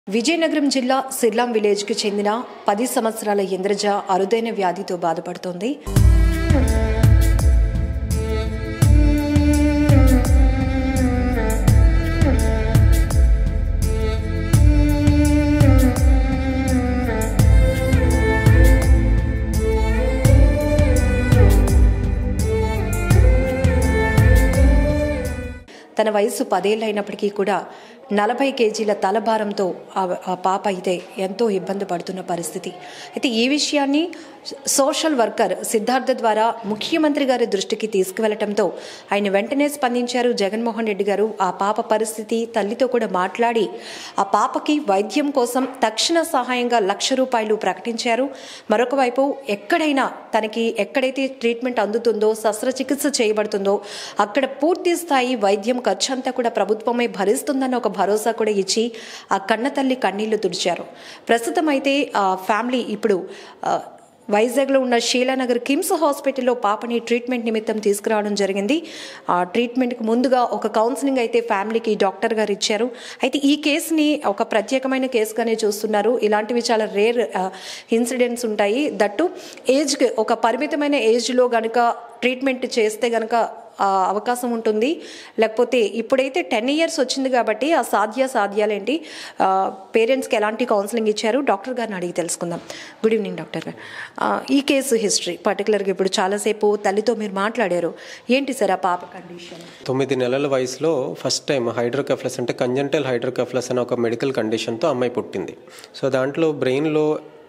విజయనగరం జిల్లా సిర్లాం విలేజ్కి చెందిన పది సంవత్సరాల ఇంద్రజ అరుదైన వ్యాధితో బాధపడుతోంది తన వయసు పదేళ్ళైనప్పటికీ కూడా నలభై కేజీల తలభారంతో ఆ ఆ పాప అయితే ఎంతో ఇబ్బంది పడుతున్న పరిస్థితి అయితే ఈ విషయాన్ని సోషల్ వర్కర్ సిద్ధార్థ ద్వారా ముఖ్యమంత్రి గారి దృష్టికి తీసుకువెళ్లటంతో ఆయన వెంటనే స్పందించారు జగన్మోహన్ రెడ్డి గారు ఆ పాప పరిస్థితి తల్లితో కూడా మాట్లాడి ఆ పాపకి వైద్యం కోసం తక్షణ సహాయంగా లక్ష రూపాయలు ప్రకటించారు మరొక వైపు ఎక్కడైనా తనకి ఎక్కడైతే ట్రీట్మెంట్ అందుతుందో శస్త్రచికిత్స చేయబడుతుందో అక్కడ పూర్తి స్థాయి వైద్యం ఖర్చు అంతా కూడా ప్రభుత్వమే భరిస్తుందన్న ఒక భరోసా కూడా ఇచ్చి ఆ కన్న తల్లి కన్నీళ్లు తుడిచారు ప్రస్తుతం అయితే ఆ ఫ్యామిలీ ఇప్పుడు ఆ, వైజాగ్లో ఉన్న షీలానగర్ కిమ్స్ హాస్పిటల్లో పాపని ట్రీట్మెంట్ నిమిత్తం తీసుకురావడం జరిగింది ఆ ట్రీట్మెంట్కి ముందుగా ఒక కౌన్సిలింగ్ అయితే ఫ్యామిలీకి డాక్టర్ గారు ఇచ్చారు అయితే ఈ కేసుని ఒక ప్రత్యేకమైన కేసుగానే చూస్తున్నారు ఇలాంటివి చాలా రేర్ ఇన్సిడెంట్స్ ఉంటాయి దట్టు ఏజ్కి ఒక పరిమితమైన ఏజ్లో గనుక ట్రీట్మెంట్ చేస్తే గనక ఆ, అవకాశం ఉంటుంది లేకపోతే ఇప్పుడైతే టెన్ ఇయర్స్ వచ్చింది కాబట్టి ఆ సాధ్య సాధ్యాలేంటి పేరెంట్స్కి ఎలాంటి కౌన్సిలింగ్ ఇచ్చారు డాక్టర్ గారిని అడిగి తెలుసుకుందాం గుడ్ ఈవినింగ్ డాక్టర్ గారు ఆ, ఈ కేసు హిస్టరీ పర్టికులర్గా ఇప్పుడు చాలాసేపు తల్లితో మీరు మాట్లాడారు ఏంటి సార్ ఆ పాప కండిషన్ తొమ్మిది నెలల వయసులో ఫస్ట్ టైం హైడ్రోకెఫ్లస్ అంటే కంజంటల్ హైడ్రోకెఫ్లస్ అనే ఒక మెడికల్ కండిషన్తో అమ్మాయి పుట్టింది సో దాంట్లో బ్రెయిన్లో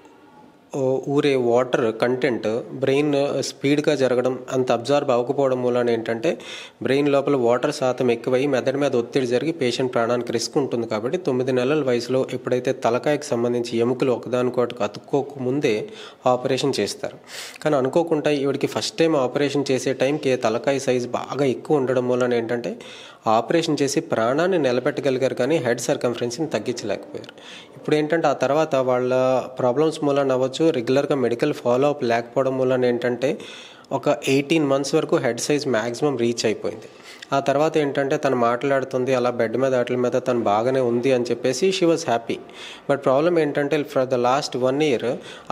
ఓ- ఊరే వాటర్ కంటెంట్ బ్రెయిన్ స్పీడ్గా జరగడం అంత అబ్జార్బ్ అవ్వకపోవడం మూలన ఏంటంటే బ్రెయిన్ లోపల వాటర్ శాతం ఎక్కువై మెదడు మీద ఒత్తిడి జరిగి పేషెంట్ ప్రాణానికి రిస్క్ ఉంటుంది కాబట్టి తొమ్మిది నెలల వయసులో ఎప్పుడైతే తలకాయకి సంబంధించి ఎముకలు ఒకదానికొకటి అతుక్కోక ముందే ఆపరేషన్ చేస్తారు కానీ అనుకోకుండా ఈవిడికి ఫస్ట్ టైం ఆపరేషన్ చేసే టైంకి తలకాయ సైజ్ బాగా ఎక్కువ ఉండడం వలన ఏంటంటే ఆపరేషన్ చేసి ప్రాణాన్ని నిలబెట్టగలిగారు కానీ హెడ్ సర్కంఫరెన్స్ని తగ్గించలేకపోయారు ఇప్పుడు ఏంటంటే ఆ తర్వాత వాళ్ళ ప్రాబ్లమ్స్ మూలన అవ్వచ్చు రెగ్యులర్గా మెడికల్ ఫాలో అప్ లేకపోవడం మూలన ఏంటంటే ఒక ఎయిటీన్ మంత్స్ వరకు హెడ్ సైజ్ మ్యాక్సిమం రీచ్ అయిపోయింది ఆ తర్వాత ఏంటంటే తను మాట్లాడుతుంది అలా బెడ్ మీద వాటి మీద తను బాగానే ఉంది అని చెప్పేసి she was happy but problem ఏంటంటే for the last one year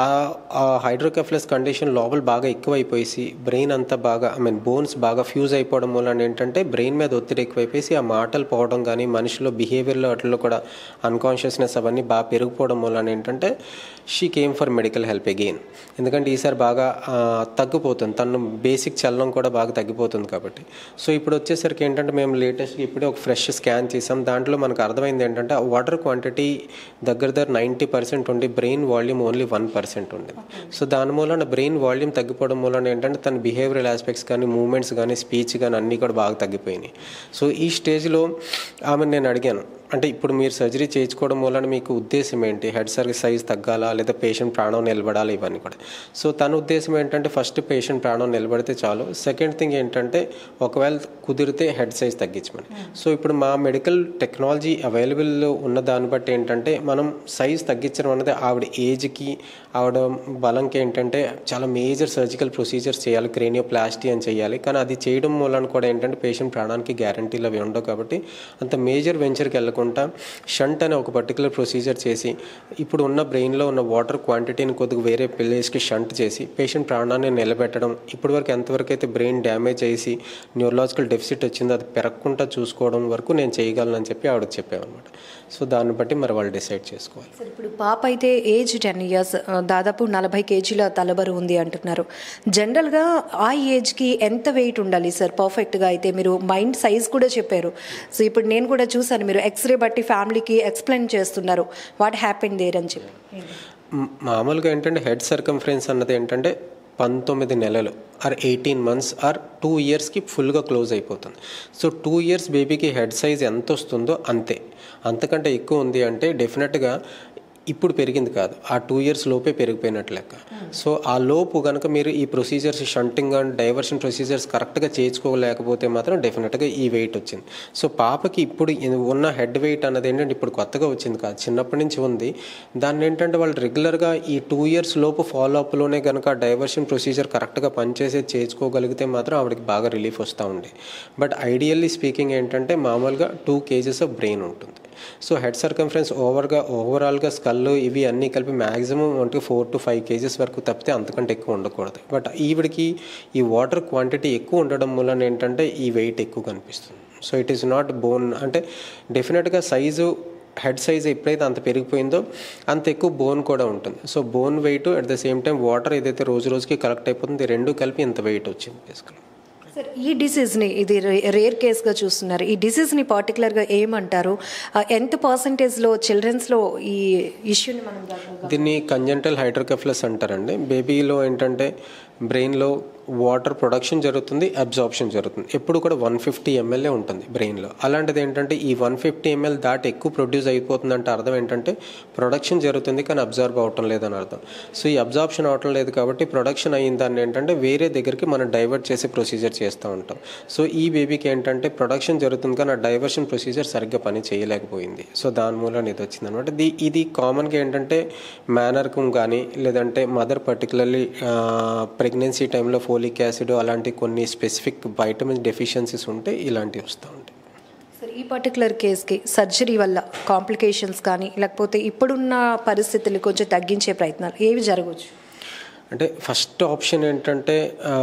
ఆ హైడ్రోకెఫ్లస్ కండిషన్ లోపల బాగా ఎక్కువైపోయి బ్రెయిన్ అంతా బాగా ఐ మీన్ బోన్స్ బాగా ఫ్యూజ్ అయిపోవడం వలన ఏంటంటే బ్రెయిన్ మీద ఒత్తిడి ఎక్కువైపోయి ఆ మాటలు పోవడం కానీ మనిషిలో బిహేవియర్లో వాటిలో కూడా అన్కాన్షియస్నెస్ అవన్నీ బాగా పెరిగిపోవడం వలన ఏంటంటే she came for medical help again ఎందుకంటే ఈసారి బాగా ఆ, తగ్గిపోతుంది తను బేసిక్ చలనం కూడా బాగా తగ్గిపోతుంది కాబట్టి సో ఇప్పుడు వచ్చేసరికి ఏంటంటే మేము లేటెస్ట్గా ఇప్పుడే ఒక ఫ్రెష్ స్కాన్ చేసాం దాంట్లో మనకు అర్థమైంది ఏంటంటే వాటర్ క్వాంటిటీ దగ్గర దగ్గర నైంటీ పర్సెంట్ ఉండి brain volume only one percent ఉంది సో దాని మూలన బ్రెయిన్ వాల్యూమ్ తగ్గిపోవడం మూలన ఏంటంటే తన బిహేవియరల్ ఆస్పెక్ట్స్ కానీ మూమెంట్స్ కానీ స్పీచ్ కానీ అన్నీ కూడా బాగా తగ్గిపోయినాయి సో ఈ స్టేజ్లో ఆమె నేను అడిగాను అంటే ఇప్పుడు మీరు సర్జరీ చేయించుకోవడం వలన మీకు ఉద్దేశం ఏంటి హెడ్ సర్వీస్ సైజ్ తగ్గాలా లేదా పేషెంట్ ప్రాణం నిలబడాలి ఇవన్నీ కూడా సో తన ఉద్దేశం ఏంటంటే ఫస్ట్ పేషెంట్ ప్రాణం నిలబడితే చాలు సెకండ్ థింగ్ ఏంటంటే ఒకవేళ కుదిరితే హెడ్ సైజ్ తగ్గించమని సో ఇప్పుడు మా మెడికల్ టెక్నాలజీ అవైలబుల్ ఉన్న దాన్ని బట్టి ఏంటంటే మనం సైజ్ తగ్గించడం అనేది ఆవిడ ఏజ్కి ఆవిడ బలంకి ఏంటంటే చాలా మేజర్ సర్జికల్ ప్రొసీజర్స్ చేయాలి క్రేనియోప్లాస్టీ అని చేయాలి కానీ అది చేయడం మూలన కూడా ఏంటంటే పేషెంట్ ప్రాణానికి గ్యారంటీలు అవి ఉండవు కాబట్టి అంత మేజర్ వెంచర్కి వెళ్ళకుండా షంట్ అనే ఒక పర్టికులర్ ప్రొసీజర్ చేసి ఇప్పుడు ఉన్న బ్రెయిన్లో ఉన్న వాటర్ క్వాంటిటీని కొద్దిగా వేరే ప్లేస్కి షంట్ చేసి పేషెంట్ ప్రాణాన్ని నిలబెట్టడం ఇప్పటి వరకు ఎంతవరకు అయితే బ్రెయిన్ డ్యామేజ్ చేసి న్యూరలాజికల్ డెఫిసిట్ వచ్చిందో అది పెరగకుండా చూసుకోవడం వరకు నేను చేయగలను చెప్పి ఆవిడకి చెప్పామన్నమాట సో దాన్ని బట్టి మరి వాళ్ళు డిసైడ్ చేసుకోవాలి సార్ ఇప్పుడు పాప అయితే ఏజ్ టెన్ ఇయర్స్ దాదాపు నలభై కేజీల తలబరు ఉంది అంటున్నారు జనరల్గా ఆ ఏజ్కి ఎంత వెయిట్ ఉండాలి సార్ పర్ఫెక్ట్గా అయితే మీరు మైండ్ సైజ్ కూడా చెప్పారు సో ఇప్పుడు నేను కూడా చూసాను మీరు ఎక్స్రే బట్టి ఫ్యామిలీకి ఎక్స్ప్లెయిన్ చేస్తున్నారు వాట్ హ్యాపెన్ దేర్ అని చెప్పి మ్- మామూలుగా ఏంటంటే హెడ్ సర్కంఫరెన్స్ అన్నది ఏంటంటే పంతొమ్మిది నెలలు or eighteen months or two ఇయర్స్కి ఫుల్గా క్లోజ్ అయిపోతుంది సో టూ ఇయర్స్ బేబీకి హెడ్ సైజ్ ఎంత వస్తుందో అంతే అంతకంటే ఎక్కువ ఉంది అంటే డెఫినెట్గా ఇప్పుడు పెరిగింది కాదు ఆ టూ ఇయర్స్ లోపే పెరిగిపోయినట్లు లెక్క సో ఆ లోపు కనుక మీరు ఈ procedures shunting and diversion procedures కరెక్ట్గా చేయించుకోలేకపోతే మాత్రం డెఫినెట్గా ఈ వెయిట్ వచ్చింది సో పాపకి ఇప్పుడు ఇ- ఉన్న హెడ్ వెయిట్ అన్నది ఏంటంటే ఇప్పుడు కొత్తగా వచ్చింది కాదు చిన్నప్పటి నుంచి ఉంది దాన్ని ఏంటంటే వాళ్ళు రెగ్యులర్గా ఈ టూ ఇయర్స్ లోపు ఫాలో అప్లోనే కనుక డైవర్షన్ ప్రొసీజర్ కరెక్ట్గా పనిచేసి చేయించుకోగలిగితే మాత్రం ఆవిడకి బాగా రిలీఫ్ వస్తూ ఉంది బట్ ఐడియల్లీ స్పీకింగ్ ఏంటంటే మామూలుగా టూ కేజెస్ ఆఫ్ బ్రెయిన్ ఉంటుంది సో హెడ్ సర్కంఫరెన్స్ ఓవర్గా ఓవరాల్గా స్కల్ ఇవి అన్నీ కలిపి మ్యాక్సిమం అంటే ఫోర్ టు ఫైవ్ కేజెస్ వరకు తప్పితే అంతకంటే ఎక్కువ ఉండకూడదు బట్ ఈవిడికి ఈ వాటర్ క్వాంటిటీ ఎక్కువ ఉండడం వలన ఏంటంటే ఈ వెయిట్ ఎక్కువ కనిపిస్తుంది so it is not bone అంటే డెఫినెట్గా సైజు హెడ్ సైజ్ ఎప్పుడైతే అంత పెరిగిపోయిందో అంత ఎక్కువ బోన్ కూడా ఉంటుంది so bone weight at the same time water ఏదైతే రోజు రోజుకి కలెక్ట్ అయిపోతుంది రెండు కలిపి ఇంత వెయిట్ వచ్చింది బేసికలీ సార్ ఈ డిసీజ్ని ఇది రేర్ కేస్గా చూస్తున్నారు ఈ డిసీజ్ని పర్టికులర్గా ఏమంటారు ఆ, ఎంత పర్సంటేజ్లో చిల్డ్రన్స్లో ఈ ఇష్యూని మనం గమనించగలం? దీన్ని కంజెంటల్ హైడ్రోకెఫ్లస్ అంటారండి బేబీలో ఏంటంటే బ్రెయిన్లో వాటర్ ప్రొడక్షన్ జరుగుతుంది అబ్జార్ప్షన్ జరుగుతుంది ఎప్పుడు కూడా వన్ ఫిఫ్టీ ఎంఎల్ఏ ఉంటుంది బ్రెయిన్లో అలాంటిది ఏంటంటే ఈ వన్ ఫిఫ్టీ ఎంఎల్ దాటి ఎక్కువ ప్రొడ్యూస్ అయిపోతుందంటే అర్థం ఏంటంటే ప్రొడక్షన్ జరుగుతుంది కానీ అబ్జర్వ్ అవటం లేదని అర్థం సో ఈ అబ్జార్ప్షన్ అవటం లేదు కాబట్టి ప్రొడక్షన్ అయిన దాన్ని ఏంటంటే వేరే దగ్గరికి మనం డైవర్ట్ చేసే ప్రొసీజర్ చేస్తూ ఉంటాం సో ఈ బేబీకి ఏంటంటే ప్రొడక్షన్ జరుగుతుంది కానీ ఆ డైవర్షన్ ప్రొసీజర్ సరిగ్గా పని చేయలేకపోయింది సో దాని మూలన ఇది వచ్చింది అనమాట ఇది ఇది కామన్గా ఏంటంటే మేనర్కం కానీ లేదంటే మదర్ పర్టికులర్లీ ప్రెగ్నెన్సీ టైంలో ఫోలిక్ యాసిడ్ అలాంటి కొన్ని స్పెసిఫిక్ వైటమిన్ డెఫిషియన్సీస్ ఉంటే ఇలాంటివి వస్తూ ఉంటాయి సార్ ఈ పర్టికులర్ కేస్కి సర్జరీ వల్ల కాంప్లికేషన్స్ కానీ లేకపోతే ఇప్పుడున్న పరిస్థితులు కొంచెం తగ్గించే ప్రయత్నాలు ఏవి జరగవచ్చు అంటే ఫస్ట్ ఆప్షన్ ఏంటంటే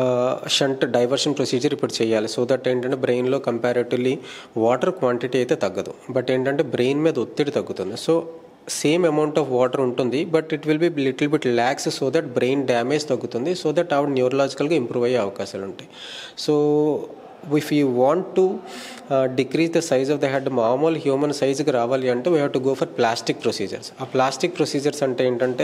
షంట్ డైవర్షన్ ప్రొసీజర్ ఇప్పుడు చేయాలి సో దట్ ఏంటంటే బ్రెయిన్లో కంపారేటివ్లీ వాటర్ క్వాంటిటీ అయితే తగ్గదు బట్ ఏంటంటే బ్రెయిన్ మీద ఒత్తిడి తగ్గుతుంది so same amount of water ఉంటుంది but it will be little bit lax so that brain damage తగ్గుతుంది సో దట్ ఆవిడ న్యూరలాజికల్గా ఇంప్రూవ్ అయ్యే అవకాశాలు ఉంటాయి so if you want to decrease the size of the head మామూలు హ్యూమన్ సైజుకి రావాలి అంటే we have to go for plastic procedures ఆ ప్లాస్టిక్ ప్రొసీజర్స్ అంటే ఏంటంటే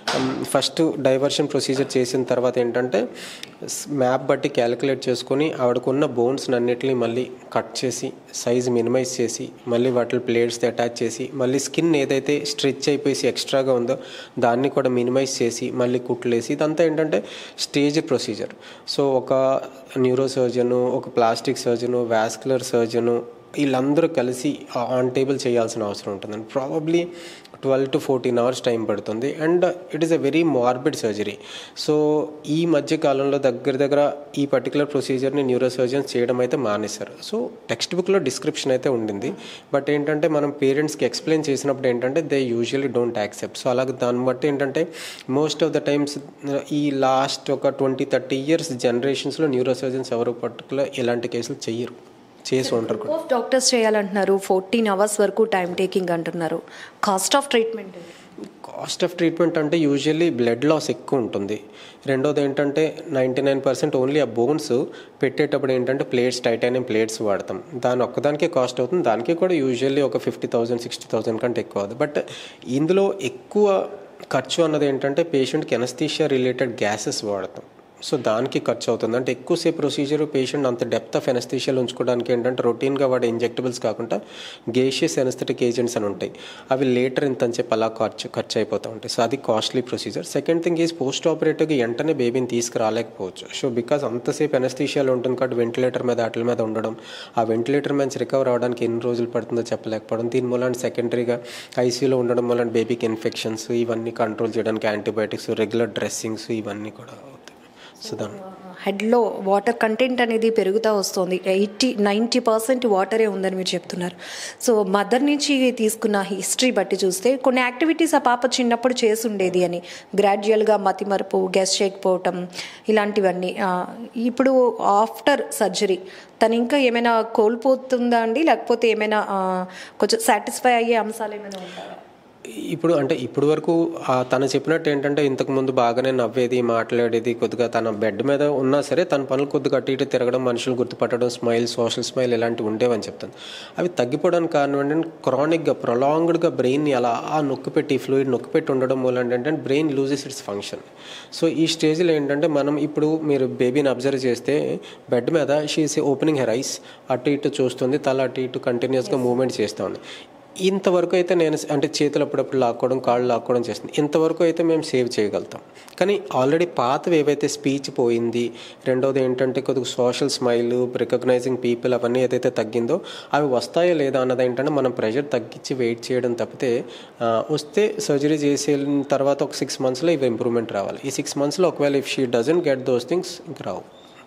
ఫస్ట్ డైవర్షన్ ప్రొసీజర్ చేసిన తర్వాత ఏంటంటే మ్యాప్ బట్టి క్యాలిక్యులేట్ చేసుకొని ఆవిడకున్న బోన్స్ అన్నిటిని మళ్ళీ కట్ చేసి సైజ్ మినిమైజ్ చేసి మళ్ళీ వాటి ప్లేట్స్ అటాచ్ చేసి మళ్ళీ స్కిన్ ఏదైతే స్ట్రెచ్ అయిపోయి ఎక్స్ట్రాగా ఉందో దాన్ని కూడా మినిమైజ్ చేసి మళ్ళీ కుట్లేసి ఇదంతా ఏంటంటే స్టేజ్ ప్రొసీజర్ సో ఒక న్యూరో సర్జను ఒక ప్లాస్టిక్ సర్జను వాస్కులర్ సర్జను వీళ్ళందరూ కలిసి ఆన్ టేబుల్ చేయాల్సిన అవసరం ఉంటుందండి probably twelve to fourteen hours time పడుతుంది and it is a very morbid surgery so ఈ మధ్య కాలంలో దగ్గర దగ్గర ఈ పర్టికులర్ ప్రొసీజర్ని న్యూరో సర్జన్స్ చేయడం అయితే మానేశారు సో టెక్స్ట్ బుక్లో డిస్క్రిప్షన్ అయితే ఉండింది బట్ ఏంటంటే మనం పేరెంట్స్కి ఎక్స్ప్లెయిన్ చేసినప్పుడు ఏంటంటే they usually don't accept so అలాగే దాన్ని బట్టి ఏంటంటే మోస్ట్ ఆఫ్ ద టైమ్స్ ఈ లాస్ట్ ఒక ట్వంటీ థర్టీ ఇయర్స్ జనరేషన్స్లో న్యూరో సర్జన్స్ ఎవరు పర్టికులర్ ఇలాంటి కేసులు చెయ్యరు చేసి ఉంటారు కూడా ఆఫ్ డాక్టర్స్ చేయాలంటున్నారు ఫోర్టీన్ అవర్స్ వరకు టైం టేకింగ్ అంటున్నారు cost of treatment cost of treatment అంటే యూజువల్లీ బ్లడ్ లాస్ ఎక్కువ ఉంటుంది రెండోది ఏంటంటే నైంటీ నైన్ పర్సెంట్ ఓన్లీ ఆ బోన్స్ పెట్టేటప్పుడు ఏంటంటే ప్లేట్స్ టైటానియం ప్లేట్స్ వాడతాం దాని ఒక్కదానికే కాస్ట్ అవుతుంది దానికి కూడా యూజువల్లీ ఒక ఫిఫ్టీ థౌసండ్ సిక్స్టీ థౌసండ్ కంటే ఎక్కువ అవుతుంది బట్ ఇందులో ఎక్కువ ఖర్చు అన్నది ఏంటంటే పేషెంట్కి ఎనస్థీషియా రిలేటెడ్ గ్యాసెస్ వాడతాం సో దానికి ఖర్చు అవుతుంది అంటే ఎక్కువసేపు ప్రొసీజర్ పేషెంట్ అంత డెప్త్ ఆఫ్ ఎనస్థీషియాలు ఉంచుకోవడానికి ఏంటంటే రొటీన్గా వాడే ఇంజెక్టబుల్స్ కాకుండా గేషియస్ ఎనస్థెటిక్ ఏజెంట్స్ అని ఉంటాయి అవి లేటర్ ఇంత అని చెప్పి అలా ఖర్చు ఖర్చు అయిపోతూ ఉంటాయి సో అది costly procedure second thing is post ఆపరేటివ్గా వెంటనే బేబీని తీసుకురాలేకపోవచ్చు సో బికాస్ అంతసేపు ఎనస్థీషియాలో ఉంటుంది కాబట్టి వెంటిలేటర్ మీద వాటి మీద ఉండడం ఆ వెంటిలేటర్ నుంచి రికవర్ అవడానికి ఎన్ని రోజులు పడుతుందో చెప్పలేకపోవడం దీని మూలాన సెకండరీగా ఐసీయూలో ఉండడం వలన బేబీకి ఇన్ఫెక్షన్స్ ఇవన్నీ కంట్రోల్ చేయడానికి యాంటీబయాటిక్స్ రెగ్యులర్ డ్రెస్సింగ్స్ ఇవన్నీ కూడా అవుతాయి సో దాని హెడ్లో వాటర్ కంటెంట్ అనేది పెరుగుతూ వస్తుంది ఎయిటీ నైంటీ పర్సెంట్ వాటరే ఉందని మీరు చెప్తున్నారు సో మదర్ నుంచి తీసుకున్న హిస్టరీ బట్టి చూస్తే కొన్ని యాక్టివిటీస్ ఆ పాప చిన్నప్పుడు చేసి ఉండేది అని గ్రాడ్యువల్గా మతిమరుపు గెస్ చేయకపోవటం ఇలాంటివన్నీ ఆ, ఇప్పుడు ఆఫ్టర్ సర్జరీ తను ఇంకా ఏమైనా కోల్పోతుందా అండి లేకపోతే ఏమైనా ఆ, కొంచెం సాటిస్ఫై అయ్యే అంశాలు ఏమైనా ఉంటాయా ఇప్పుడు అంటే ఇప్పుడు వరకు ఆ తను చెప్పినట్టు ఏంటంటే ఇంతకు ముందు బాగానే నవ్వేది మాట్లాడేది కొద్దిగా తన బెడ్ మీద ఉన్నా సరే తన పనులు కొద్దిగా అటు ఇటు తిరగడం మనుషులు గుర్తుపట్టడం స్మైల్ సోషల్ స్మైల్ ఇలాంటివి ఉండేవని చెప్తాను అవి తగ్గిపోవడానికి కారణం ఏంటంటే క్రానిక్గా ప్రొలాంగ్డ్గా బ్రెయిన్ని అలా నొక్కి పెట్టి ఫ్లూయిడ్ నొక్కి పెట్టి ఉండడం మూలం ఏంటంటే brain loses its function so ఈ స్టేజ్లో ఏంటంటే మనం ఇప్పుడు మీరు బేబీని అబ్జర్వ్ చేస్తే బెడ్ మీద షీస్ ఓపెనింగ్ హెర్ ఐస్ అటు ఇటు చూస్తుంది తల అటు ఇటు కంటిన్యూస్గా మూవ్మెంట్ చేస్తూ ఉంది ఇంతవరకు అయితే నేను అంటే చేతులు అప్పుడప్పుడు లాక్కోవడం కాళ్ళు లాక్కోవడం చేస్తుంది ఇంతవరకు అయితే మేము సేవ్ చేయగలుగుతాం కానీ ఆల్రెడీ పాతవి ఏవైతే స్పీచ్ పోయింది రెండోది ఏంటంటే కొద్దిగా సోషల్ స్మైల్ రికగ్నైజింగ్ పీపుల్ అవన్నీ ఏదైతే తగ్గిందో అవి వస్తాయో లేదా అన్నది ఏంటంటే మనం ప్రెషర్ తగ్గించి వెయిట్ చేయడం తప్పితే ఆ, వస్తే సర్జరీ చేసిన తర్వాత ఒక సిక్స్ మంత్స్లో ఇవి ఇంప్రూవ్మెంట్ రావాలి ఈ సిక్స్ మంత్స్లో ఒకవేళ if she doesn't get those things ఇంక రావు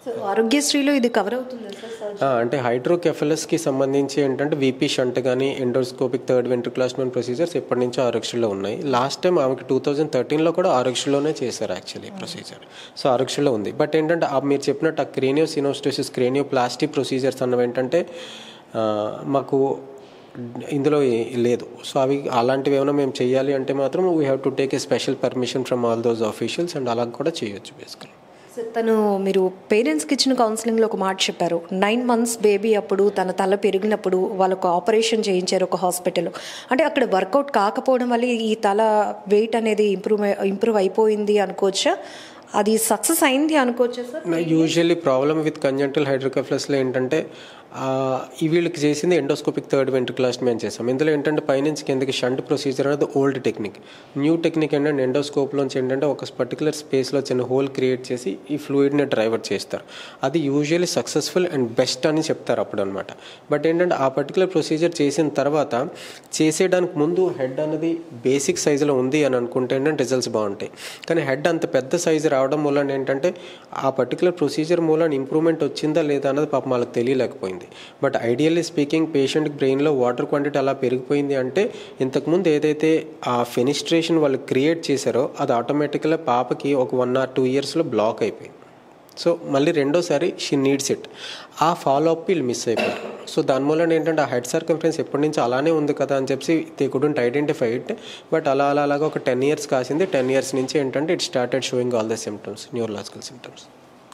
సో ఆరోగ్యశ్రీలో ఇది కవర్ అవుతుందా సార్ ఆ, అంటే హైడ్రోకెఫలస్కి సంబంధించి ఏంటంటే వీపీ షంట్ కానీ ఎండోస్కోపిక్ థర్డ్ వెంట్రిక్లాస్మన్ ప్రొసీజర్స్ ఎప్పటి నుంచో ఆరోగ్యశ్రీలో ఉన్నాయి లాస్ట్ టైం ఆమెకి టూ థౌజండ్ థర్టీన్లో కూడా ఆరోగ్యశ్రీలోనే చేశారు యాక్చువల్లీ ప్రొసీజర్ సో ఆరోగ్యశ్రీలో ఉంది బట్ ఏంటంటే ఆ మీరు చెప్పినట్టు ఆ cranio synostosis cranio plastic procedures అన్నవి ఏంటంటే ఆ, మాకు ఇందులో ఏ- లేదు సో అవి అలాంటివి ఏమైనా మేము చేయాలి అంటే మాత్రం we have to take a special permission from all those officials and అలా కూడా చేయొచ్చు బేసికల్ సార్ తను మీరు పేరెంట్స్కి ఇచ్చిన కౌన్సిలింగ్లో ఒక మాట చెప్పారు నైన్ మంత్స్ బేబీ అప్పుడు తన తల పెరిగినప్పుడు వాళ్ళకు ఆపరేషన్ చేయించారు ఒక హాస్పిటల్లో అంటే అక్కడ వర్కౌట్ కాకపోవడం వల్ల ఈ తల వెయిట్ అనేది ఇంప్రూవ్ ఇంప్రూవ్ అయిపోయింది అనుకోవచ్చా అది సక్సెస్ అయింది అనుకోవచ్చా sir usually problem with congenital హైడ్రోకఫ్లస్లో ఏంటంటే ఆ, ఈ వీళ్ళకి చేసింది ఎండోస్కోపిక్ థర్డ్ వెంట్రిక్లాస్ట్ మేము చేసాం ఇందులో ఏంటంటే పైనుంచి కిందకి షంట్ ప్రొసీజర్ అనేది ఓల్డ్ టెక్నిక్ న్యూ టెక్నిక్ ఏంటంటే ఎండోస్కోప్లోంచి ఏంటంటే ఒక పర్టికులర్ స్పేస్లో చిన్న హోల్ క్రియేట్ చేసి ఈ ఫ్లూయిడ్ని డ్రైవర్ చేస్తారు అది యూజువల్లీ సక్సెస్ఫుల్ అండ్ బెస్ట్ అని చెప్తారు అప్పుడు అనమాట బట్ ఏంటంటే ఆ పర్టికులర్ ప్రొసీజర్ చేసిన తర్వాత చేసేయడానికి ముందు హెడ్ అనేది బేసిక్ సైజులో ఉంది అని అనుకుంటే ఏంటంటే రిజల్ట్స్ బాగుంటాయి కానీ హెడ్ అంత పెద్ద సైజు రావడం మూలన ఏంటంటే ఆ పర్టికులర్ ప్రొసీజర్ మూలన ఇంప్రూవ్మెంట్ వచ్చిందా లేదా అన్నది పాపం వాళ్ళకి తెలియలేకపోయింది బట్ ఐడియల్లీ స్పీకింగ్ పేషెంట్ బ్రెయిన్లో వాటర్ క్వాంటిటీ అలా పెరిగిపోయింది అంటే ఇంతకుముందు ఏదైతే ఆ ఫెనిస్ట్రేషన్ వాళ్ళు క్రియేట్ చేశారో అది ఆటోమేటిక్గా పాపకి ఒక వన్ ఆర్ టూ ఇయర్స్లో బ్లాక్ అయిపోయింది సో మళ్ళీ రెండోసారి షీ నీడ్స్ ఇట్ ఆ ఫాలో అప్ వీళ్ళు మిస్ అయిపోయారు సో దాని మూలన ఏంటంటే ఆ హెడ్ సర్కంఫరెన్స్ ఎప్పటి నుంచి అలానే ఉంది కదా అని చెప్పి they couldn't identify it but అలా అలా అలాగా ఒక టెన్ ఇయర్స్ కాసింది టెన్ ఇయర్స్ నుంచి ఏంటంటే it started showing all the symptoms neurological symptoms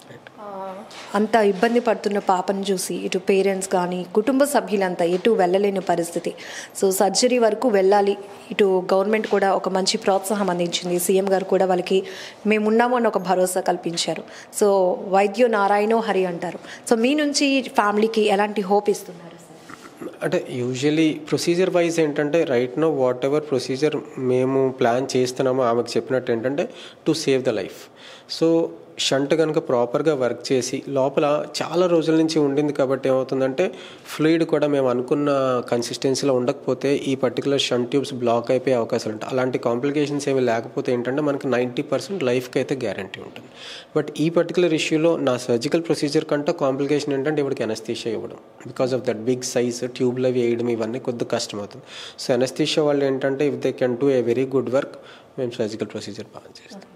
అంత ఇబ్బంది పడుతున్న పాపను చూసి ఇటు పేరెంట్స్ కానీ కుటుంబ సభ్యులంతా ఎటు వెళ్ళలేని పరిస్థితి సో సర్జరీ వరకు వెళ్ళాలి ఇటు గవర్నమెంట్ కూడా ఒక మంచి ప్రోత్సాహం అందించింది సీఎం గారు కూడా వాళ్ళకి మేమున్నాము అని ఒక భరోసా కల్పించారు సో వైద్యో నారాయణో హరి అంటారు సో మీ నుంచి ఫ్యామిలీకి ఎలాంటి హోప్ ఇస్తున్నారు సార్ అంటే యూజువలీ ప్రొసీజర్ వైజ్ ఏంటంటే right no whatever procedure మేము ప్లాన్ చేస్తున్నామో ఆమెకు చెప్పినట్టు ఏంటంటే to save the life so shunt కనుక ప్రాపర్గా వర్క్ చేసి లోపల చాలా రోజుల నుంచి ఉండింది కాబట్టి ఏమవుతుందంటే ఫ్లూయిడ్ కూడా మేము అనుకున్న కన్సిస్టెన్సీలో ఉండకపోతే ఈ పర్టికులర్ షంట్ ట్యూబ్స్ బ్లాక్ అయిపోయే అవకాశాలు ఉంటాయి అలాంటి కాంప్లికేషన్స్ ఏమి లేకపోతే ఏంటంటే మనకి నైంటీ పర్సెంట్ లైఫ్కి అయితే గ్యారంటీ ఉంటుంది బట్ ఈ పర్టికులర్ ఇష్యూలో నా సర్జికల్ ప్రొసీజర్ కంటే కాంప్లికేషన్ ఏంటంటే ఇవిడికి ఎనస్థీషియా ఇవ్వడం because of that big size ట్యూబ్లు అవి వేయడం ఇవన్నీ కొద్దిగా కష్టం అవుతుంది సో ఎనస్థీషియా వాళ్ళు ఏంటంటే if they can do a very good work మేము సర్జికల్ ప్రొసీజర్ బాగా చేస్తాం